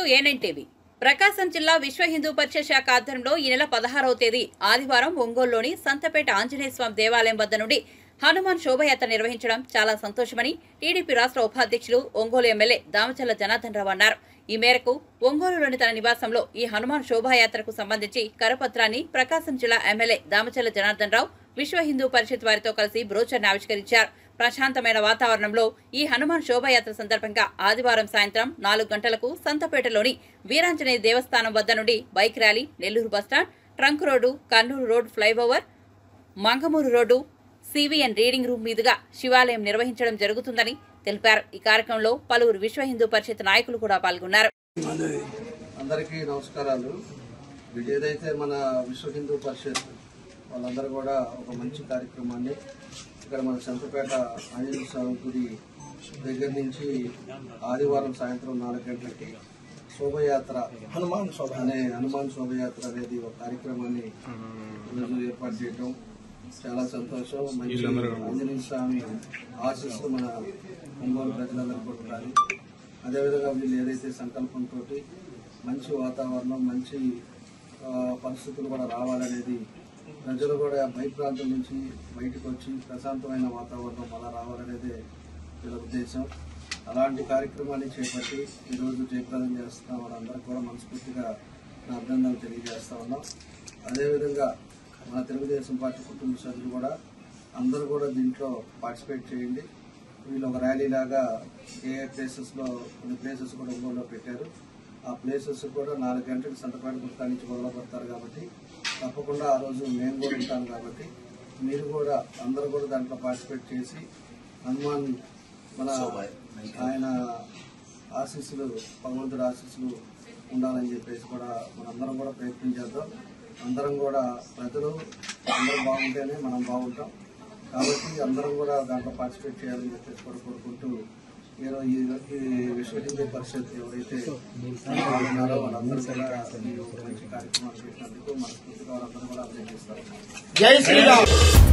A9 TV ప్రకాశం జిల్లా విశ్వ హిందూ పరిషత్ శాఖ ఆధ్వర్యంలో ఈ నెల పదహారవ తేదీ ఆదివారం ఒంగోలులోని సంతపేట ఆంజనేయ స్వామి దేవాలయం వద్ద నుండి హనుమాన్ శోభయాత్ర నిర్వహించడం చాలా సంతోషమని టీడీపీ రాష్ట్ర ఉపాధ్యక్షులు ఒంగోలు ఎమ్మెల్యే దామచల్ల జనార్దన్ రావు అన్నారు ఈ మేరకు ఒంగోలులోని తన నివాసంలో ఈ హనుమాన్ శోభాయాత్రకు సంబంధించి కరపత్రాన్ని ప్రకాశం జిల్లా ఎమ్మెల్యే దామచల్ల జనార్దన్ రావు విశ్వ హిందూ పరిషత్ వారితో కలిసి బ్రోచర్ని ఆవిష్కరించారు ప్రశాంతమైన వాతావరణంలో ఈ హనుమాన్ శోభాయాత్ర సందర్భంగా ఆదివారం సాయంత్రం నాలుగు గంటలకు సంతపేటలోని వీరాంజనేయ దేవస్థానం వద్ద నుండి bike rally Nellore bus stand trunk road Kurnool road flyover Mangamuru road CVN reading room మీదుగా శివాలయం నిర్వహించడం జరుగుతుందని తెలిపారు ఈ కార్యక్రమంలో పలువురు విశ్వ హిందూ పరిషత్ నాయకులు కూడా పాల్గొన్నారు అందరికీ నమస్కారాలు ఇది ఏదైతే మన విశ్వ హిందూ పరిషత్ వాళ్ళందరూ కూడా ఒక మంచి కార్యక్రమాన్ని ఇక్కడ మన సంతపేట ఆంజనేయ స్వామి గుడి దగ్గర నుంచి ఆదివారం సాయంత్రం నాలుగు గంటలకి శోభయాత్ర హనుమాన్ శోభ అనే హనుమాన్ శోభయాత్ర అనేది ఒక కార్యక్రమాన్ని ఈరోజు ఏర్పాటు చేయడం చాలా సంతోషం మంచి ఆంజనేయ స్వామి ఆశీస్సులు మన ఒంగోలు ప్రజలందరూ కూడా ఉండాలి అదేవిధంగా వీళ్ళు ఏదైతే సంకల్పంతో మంచి వాతావరణం మంచి ఆ, పరిస్థితులు కూడా రావాలనేది ప్రజలు కూడా బయట ప్రాంతం నుంచి బయటకు వచ్చి ప్రశాంతమైన వాతావరణం అలా రావాలనేదే వీళ్ళ ఉద్దేశం అలాంటి కార్యక్రమాన్ని చేపట్టి ఈరోజు జయప్రదం చేస్తున్న వాళ్ళందరికీ కూడా మనస్ఫూర్తిగా నా అభినందనలు తెలియజేస్తా ఉన్నాం అదేవిధంగా మన తెలుగుదేశం పార్టీ కుటుంబ సభ్యులు కూడా అందరూ కూడా దీంట్లో పార్టిసిపేట్ చేయండి వీళ్ళు ఒక ర్యాలీ లాగా ఏ ఏ ప్లేసెస్లో కొన్ని ప్లేసెస్ కూడా ఒంగోలులో పెట్టారు ఆ ప్లేసెస్ కూడా నాలుగు గంటలకు సంతపేట గుర్తా నుంచి మొదలు పెడతారు కాబట్టి తప్పకుండా ఆ రోజు మేము కూడా ఉంటాం కాబట్టి మీరు కూడా అందరూ కూడా దాంట్లో పార్టిసిపేట్ చేసి హనుమాన్ మన ఆయన ఆశీస్సులు భగవంతుడి ఆశీస్సులు ఉండాలని చెప్పేసి కూడా మనందరం కూడా ప్రయత్నం చేద్దాం అందరం కూడా ప్రజలు అందరం బాగుంటేనే మనం బాగుంటాం కాబట్టి అందరం కూడా దాంట్లో పార్టిసిపేట్ చేయాలని చెప్పేసి కూడా కోరుకుంటూ నేను ఈ ఈ విశ్వ హిందూ పరిషత్ ఎవరైతే ఉన్నారో వాళ్ళందరూ కూడా ఈ మంచి కార్యక్రమాలు పెట్టినందుకు మనస్ఫూర్తిగా వాళ్ళందరూ కూడా అభినందిస్తారు జై శ్రీరామ్